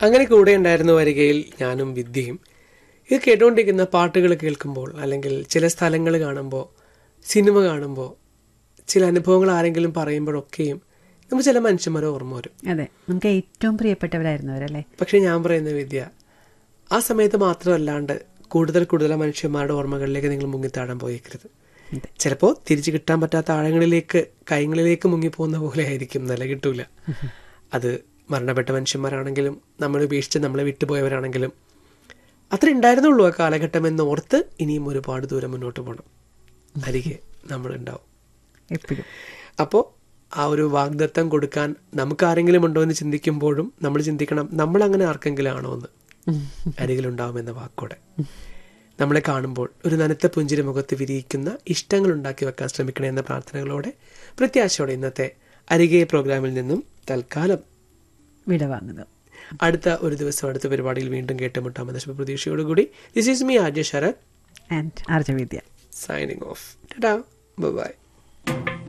അങ്ങനെ കൂടെ ഉണ്ടായിരുന്ന വരികയിൽ ഞാനും വിദ്യയും ഇത് കേട്ടുകൊണ്ടിരിക്കുന്ന പാട്ടുകൾ കേൾക്കുമ്പോൾ അല്ലെങ്കിൽ ചില സ്ഥലങ്ങൾ കാണുമ്പോൾ സിനിമ കാണുമ്പോൾ ചില അനുഭവങ്ങൾ ആരെങ്കിലും പറയുമ്പോഴൊക്കെയും നമുക്ക് ചില മനുഷ്യന്മാരെ ഓർമ്മ വരും അതെ നമുക്ക് ഏറ്റവും പ്രിയപ്പെട്ടവരായിരുന്നു അവരല്ലേ പക്ഷെ ഞാൻ പറയുന്ന വിദ്യ ആ സമയത്ത് മാത്രമല്ലാണ്ട് കൂടുതൽ കൂടുതൽ ആ മനുഷ്യന്മാരുടെ ഓർമ്മകളിലേക്ക് നിങ്ങൾ മുങ്ങിത്താഴാൻ പോയേക്കരുത് ചിലപ്പോൾ തിരിച്ചു കിട്ടാൻ പറ്റാത്ത ആഴങ്ങളിലേക്ക് കൈകളിലേക്ക് മുങ്ങിപ്പോകുന്ന പോലെ ആയിരിക്കും നില കിട്ടൂല അത് മരണപ്പെട്ട മനുഷ്യന്മാരാണെങ്കിലും നമ്മൾ ഉപേക്ഷിച്ച് നമ്മളെ വിട്ടുപോയവരാണെങ്കിലും അത്ര ഉണ്ടായിരുന്നുള്ളൂ ആ കാലഘട്ടം എന്ന് ഓർത്ത് ഇനിയും ഒരുപാട് ദൂരം മുന്നോട്ട് പോകണം അരികെ നമ്മളുണ്ടാവും എപ്പോഴും അപ്പോൾ ആ ഒരു വാഗ്ദത്തം കൊടുക്കാൻ നമുക്ക് ആരെങ്കിലും ഉണ്ടോ എന്ന് ചിന്തിക്കുമ്പോഴും നമ്മൾ ചിന്തിക്കണം നമ്മൾ അങ്ങനെ ആർക്കെങ്കിലും ആണോ എന്ന് അരികിലുണ്ടാവുമെന്ന വാക്കോടെ നമ്മളെ കാണുമ്പോൾ ഒരു നനുത്ത പുഞ്ചിരി മുഖത്ത് വിരിയിക്കുന്ന ഇഷ്ടങ്ങൾ ഉണ്ടാക്കി വെക്കാൻ ശ്രമിക്കണേ എന്ന പ്രാർത്ഥനകളോടെ പ്രത്യാശയോടെ ഇന്നത്തെ അരികെ പ്രോഗ്രാമിൽ നിന്നും തൽക്കാലം വിടവാങ്ങുന്നു അടുത്ത ഒരു ദിവസം അടുത്ത പരിപാടിയിൽ വീണ്ടും കേട്ടുമുട്ടാമെന്ന ശുഭപ്രതീക്ഷയോടുകൂടി this is me Arya Sarath and ആർജവിദ്യ സൈനിങ് ഓഫ് ടാ ബൈ